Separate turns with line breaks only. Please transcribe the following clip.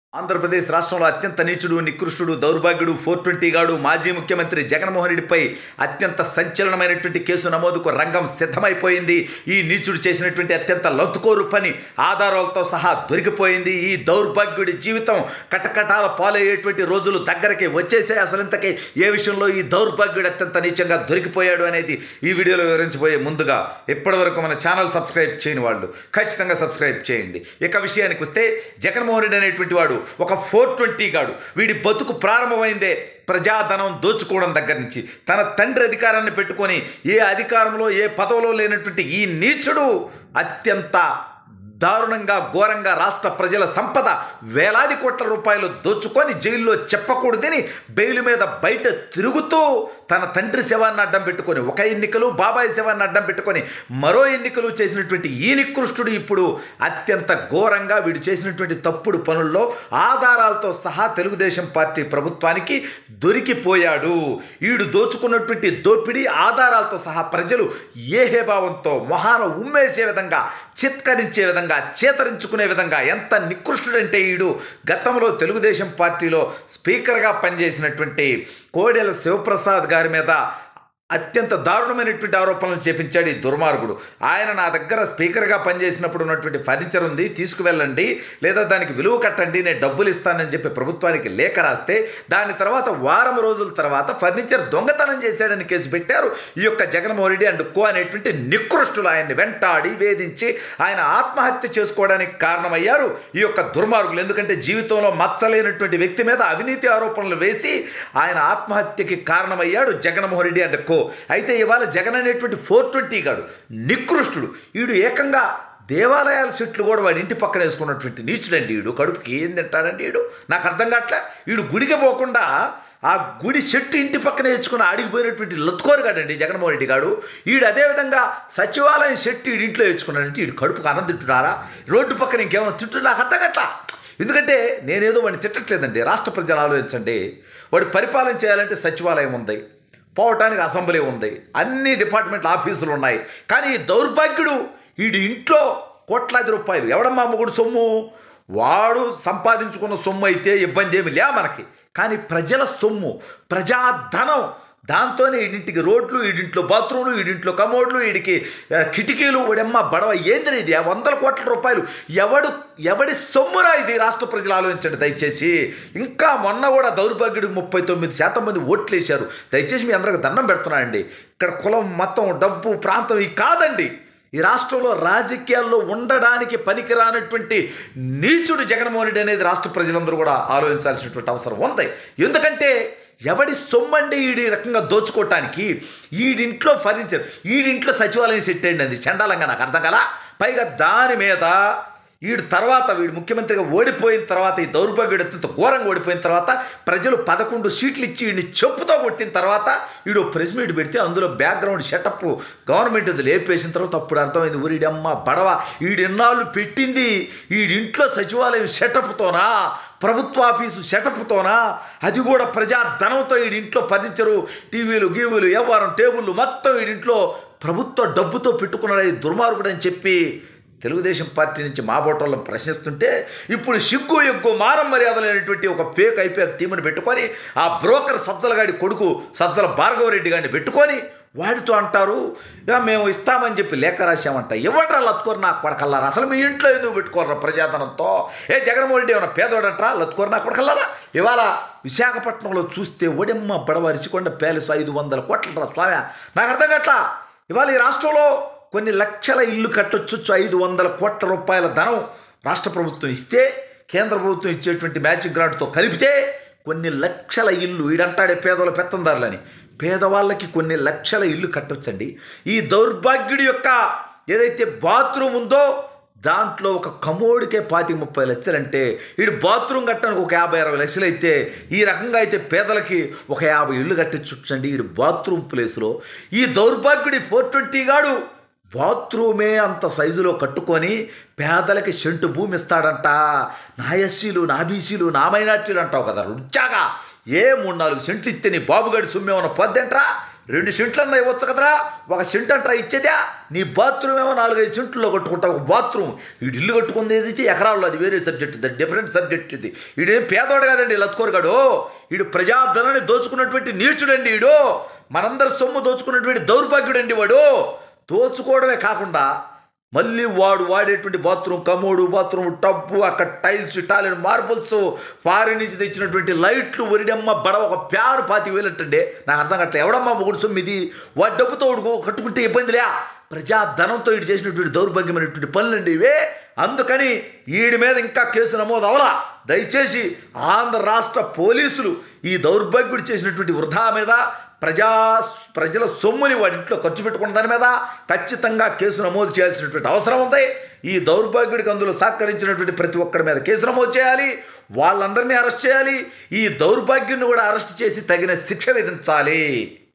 ఆంధ్రప్రదేశ్ రాష్ట్రంలో అత్యంత నీచుడు నికృష్టుడు దౌర్భాగ్యుడు ఫోర్ ట్వంటీ గాడు మాజీ ముఖ్యమంత్రి జగన్మోహన్ రెడ్డిపై అత్యంత సంచలనమైనటువంటి కేసు నమోదుకు రంగం సిద్ధమైపోయింది ఈ నీచుడు చేసినటువంటి అత్యంత లతుకోరు పని ఆధారాలతో సహా దొరికిపోయింది ఈ దౌర్భాగ్యుడి జీవితం కటకటాల పాలయ్యేటువంటి రోజులు దగ్గరికి వచ్చేసే అసలు ఇంతకీ ఏ విషయంలో ఈ దౌర్భాగ్యుడు అత్యంత నీచంగా దొరికిపోయాడు అనేది ఈ వీడియోలో వివరించబోయే ముందుగా ఇప్పటివరకు మన ఛానల్ సబ్స్క్రైబ్ చేయని వాళ్ళు ఖచ్చితంగా సబ్స్క్రైబ్ చేయండి ఇక విషయానికి వస్తే జగన్మోహన్ రెడ్డి అనేటువంటి వాడు ఒక ఫోర్ ట్వంటీ గాడు వీడి బతుకు ప్రారంభమైందే ప్రజాధనం దోచుకోవడం దగ్గర నుంచి తన తండ్రి అధికారాన్ని పెట్టుకొని ఏ అధికారంలో ఏ పదవిలో లేనటువంటి ఈ నీచుడు అత్యంత దారుణంగా ఘోరంగా రాష్ట్ర ప్రజల సంపద వేలాది కోట్ల రూపాయలు దోచుకొని జైల్లో చెప్పకూడదని బెయిల్ మీద బయట తిరుగుతూ తన తండ్రి శవాన్ని అడ్డం పెట్టుకొని ఒక ఎన్నికలు బాబాయ్ శవాన్ని అడ్డం పెట్టుకొని మరో ఎన్నికలు చేసినటువంటి ఈ నికృష్టుడు ఇప్పుడు అత్యంత ఘోరంగా వీడు చేసినటువంటి తప్పుడు పనుల్లో ఆధారాలతో సహా తెలుగుదేశం పార్టీ ప్రభుత్వానికి దొరికిపోయాడు వీడు దోచుకున్నటువంటి దోపిడీ ఆధారాలతో సహా ప్రజలు ఏహేభావంతో మొహాన ఉమ్మేసే విధంగా చిత్కరించే విధంగా చేతరించుకునే విధంగా ఎంత నికృష్టుడంటే ఈడు గతంలో తెలుగుదేశం పార్టీలో స్పీకర్గా పనిచేసినటువంటి కోడెల శివప్రసాద్ గారి మీద అత్యంత దారుణమైనటువంటి ఆరోపణలు చేపించాడు ఈ దుర్మార్గుడు ఆయన నా దగ్గర స్పీకర్గా పనిచేసినప్పుడు ఉన్నటువంటి ఫర్నిచర్ ఉంది తీసుకువెళ్ళండి లేదా దానికి విలువ కట్టండి నేను డబ్బులు ఇస్తానని చెప్పి ప్రభుత్వానికి లేఖ రాస్తే దాని తర్వాత వారం రోజుల తర్వాత ఫర్నిచర్ దొంగతనం చేశాడని కేసు పెట్టారు ఈ యొక్క జగన్మోహన్ రెడ్డి అండ్ కో అనేటువంటి నికృష్టులు ఆయన్ని వెంటాడి వేధించి ఆయన ఆత్మహత్య చేసుకోవడానికి కారణమయ్యారు ఈ యొక్క దుర్మార్గులు ఎందుకంటే జీవితంలో మచ్చలేనటువంటి వ్యక్తి మీద అవినీతి ఆరోపణలు వేసి ఆయన ఆత్మహత్యకి కారణమయ్యాడు జగన్మోహన్ రెడ్డి అండ్ కో అయితే ఇవాళ జగన్ అనేటువంటి ఫోర్ ట్వంటీ గాడు నికృష్టుడు వీడు ఏకంగా దేవాలయాల సెట్లు కూడా వాడి ఇంటి పక్కన వేసుకున్నటువంటి నీచుడండి వీడు కడుపుకి ఏం తింటాడండి వీడు నాకు అర్థం కావట్లే వీడు గుడికి పోకుండా ఆ గుడి చెట్టు ఇంటి పక్కన వేసుకుని ఆడిగిపోయినటువంటి లత్కోరు కాడండి జగన్మోహన్ రెడ్డి గాడు వీడు అదేవిధంగా సచివాలయం చెట్టు వీడి ఇంట్లో వేసుకున్నాడంటే వీడు కడుపుకు అన్నం తింటున్నారా రోడ్డు పక్కన ఇంకేమైనా తింటున్నా నాకు అర్థం కావట్లా ఎందుకంటే నేనేదో వాడిని తిట్టట్లేదండి రాష్ట్ర ప్రజలు ఆలోచించండి వాడు పరిపాలన చేయాలంటే సచివాలయం ఉంది పోవటానికి అసెంబ్లీ ఉంది అన్ని డిపార్ట్మెంట్ ఆఫీసులు ఉన్నాయి కానీ ఈ దౌర్భాగ్యుడు వీడి ఇంట్లో కోట్లాది రూపాయలు ఎవడమ్మా మొగుడు సొమ్ము వాడు సంపాదించుకున్న సొమ్ము అయితే ఇబ్బంది ఏమి లే మనకి కానీ ప్రజల సొమ్ము ప్రజాధనం దాంతోనే ఈడింటికి రోడ్లు ఈడింట్లో బాత్రూమ్లు ఈడింట్లో కమోడ్లు వీడికి ఆ, కిటికీలు వాడమ్మ బడవ ఏంది ఇది ఆ వందల కోట్ల రూపాయలు ఎవడు ఎవడి సొమ్మురా ఇది రాష్ట్ర ప్రజలు ఆలోచించండి దయచేసి ఇంకా మొన్న కూడా దౌర్భాగ్యుడికి ముప్పై తొమ్మిది శాతం మంది ఓట్లు వేశారు దయచేసి మీ అందరికి దండం పెడుతున్నానండి ఇక్కడ కులం మతం డబ్బు ప్రాంతం ఇవి కాదండి ఈ రాష్ట్రంలో రాజకీయాల్లో ఉండడానికి పనికిరానటువంటి నీచుడు జగన్మోహన్ రెడ్డి అనేది రాష్ట్ర ప్రజలందరూ కూడా ఆలోచించాల్సినటువంటి అవసరం ఉంది ఎందుకంటే ఎవడి సొమ్మండి ఈడి రకంగా దోచుకోవటానికి ఈడింట్లో ఫర్నిచర్ ఈడింట్లో సచివాలయం సెట్ అయింది అది చండాలంగా నాకు అర్థం కదా పైగా దాని మీద వీడు తర్వాత వీడు ముఖ్యమంత్రిగా ఓడిపోయిన తర్వాత ఈ దౌర్భాగ్యుడు అత్యంత ఘోరంగా ఓడిపోయిన తర్వాత ప్రజలు పదకొండు సీట్లు ఇచ్చి వీడిని చెప్పుతో కొట్టిన తర్వాత వీడు ప్రెస్ మీట్ పెడితే అందులో బ్యాక్గ్రౌండ్ సెటప్ గవర్నమెంట్ అది లేపేసిన తర్వాత అప్పుడు అర్థమైంది ఊరిడమ్మ బడవ వీడిన్నాళ్ళు పెట్టింది వీడింట్లో సచివాలయం సెటప్తోనా ప్రభుత్వ ఆఫీసు సెటప్తోనా అది కూడా ప్రజా ధనంతో వీడింట్లో ఫర్నిచరు టీవీలు గీవీలు వ్యవహారం టేబుల్లు మొత్తం వీడింట్లో ప్రభుత్వ డబ్బుతో పెట్టుకున్నాడు ఈ దుర్మార్గుడు అని చెప్పి తెలుగుదేశం పార్టీ నుంచి మా బోటోళ్ళని ప్రశ్నిస్తుంటే ఇప్పుడు సిగ్గు ఎగ్గు మారం మర్యాద లేనటువంటి ఒక ఫేక్ ఐపీఆర్ టీంని పెట్టుకొని ఆ బ్రోకర్ సజ్జలగాడి కొడుకు సజ్జల భార్గవరెడ్డి గారిని పెట్టుకొని వాడితో అంటారు "ఇక మేము ఇస్తామని చెప్పి లేఖ రాశామంట ఇవ్వట్రా లత్కోరు నా కొడకల్లారా అసలు మీ ఇంట్లో ఎందుకు పెట్టుకోర్రా ప్రజాధనంతో ఏ జగన్మోహన్ రెడ్డి ఏమైనా పేదోడంట్రా లత్కోరు నా కొడకల్లారా ఇవాళ విశాఖపట్నంలో చూస్తే ఒడెమ్మ బడవ రిచికొండ ప్యాలెస్ ఐదు వందల కోట్ల స్వామి నాకు అర్థం కావట్లా ఇవాళ ఈ రాష్ట్రంలో కొన్ని లక్షల ఇల్లు కట్టొచ్చు ఐదు వందల కోట్ల రూపాయల ధనం రాష్ట్ర ప్రభుత్వం ఇస్తే కేంద్ర ప్రభుత్వం ఇచ్చేటువంటి మ్యాచింగ్ గ్రాంట్తో కలిపితే కొన్ని లక్షల ఇల్లు ఈడంటాడే పేదల పెత్తందారులని పేదవాళ్ళకి కొన్ని లక్షల ఇల్లు కట్టొచ్చండి ఈ దౌర్భాగ్యుడి యొక్క ఏదైతే బాత్రూమ్ ఉందో దాంట్లో ఒక కమోడికే పాతి ముప్పై లక్షలంటే వీడు బాత్రూమ్ కట్టడానికి ఒక యాభై అరవై లక్షలు అయితే ఈ రకంగా అయితే పేదలకి ఒక యాభై ఇల్లు కట్టించండి వీడు బాత్రూమ్ ప్లేస్లో ఈ దౌర్భాగ్యుడి ఫోర్ ట్వంటీ గాడు బాత్రూమే అంత సైజులో కట్టుకొని పేదలకి సెంటు భూమి ఇస్తాడంట నా ఎస్సీలు నా బీసీలు నా మైనార్టీలు అంటావు కదా రుచాగా ఏ మూడు నాలుగు సెంట్లు ఇస్తే నీ బాబుగాడి సొమ్మేమన్నా పొద్దంట్రా రెండు సెంట్లన్నా ఇవ్వచ్చు కదరా ఒక సెంట్ అంటారా ఇచ్చేదా నీ బాత్రూమ్ ఏమో నాలుగైదు సెంట్లలో కట్టుకుంటావు ఒక బాత్రూమ్ వీడు ఇల్లు కట్టుకుంది ఏదైతే ఎకరాల్లో అది వేరే సబ్జెక్ట్ ఇది డిఫరెంట్ సబ్జెక్ట్ ఇది వీడేం పేదవాడు కాదండి లత్కోరగాడు వీడు ప్రజాధనాన్ని దోచుకున్నటువంటి నీచుడండి వీడు మనందరి సొమ్ము దోచుకున్నటువంటి దౌర్భాగ్యుడండి వాడు దోచుకోవడమే కాకుండా మళ్ళీ వాడు వాడేటువంటి బాత్రూమ్ కమోడు బాత్రూమ్ టబ్బు అక్కడ టైల్స్ ఇటాలియన్ మార్బుల్స్ ఫారిన్ నుంచి తెచ్చినటువంటి లైట్లు ఒరిడమ్మ బడవ ఒక ప్యారు పాతి వేలంటండి నాకు అర్థం కావట్లేదు ఎవడమ్మా మొగుడు సొమ్ము ఇది వాడి డబ్బుతో వాడు కట్టుకుంటే ఇబ్బందిలే ప్రజా ధనంతో ఇటు చేసినటువంటి దౌర్భాగ్యమైనటువంటి పనులండి ఇవే అందుకని వీడి మీద ఇంకా కేసు నమోదు అవలా దయచేసి ఆంధ్ర రాష్ట్ర పోలీసులు ఈ దౌర్భాగ్యుడు చేసినటువంటి వృధా మీద ప్రజా ప్రజల సొమ్ముని వాడి ఇంట్లో ఖర్చు పెట్టుకున్న దాని మీద ఖచ్చితంగా కేసు నమోదు చేయాల్సినటువంటి అవసరం ఉంది ఈ దౌర్భాగ్యుడికి అందులో సహకరించినటువంటి ప్రతి ఒక్కరి మీద కేసు నమోదు చేయాలి వాళ్ళందరినీ అరెస్ట్ చేయాలి ఈ దౌర్భాగ్యుని కూడా అరెస్ట్ చేసి తగిన శిక్ష విధించాలి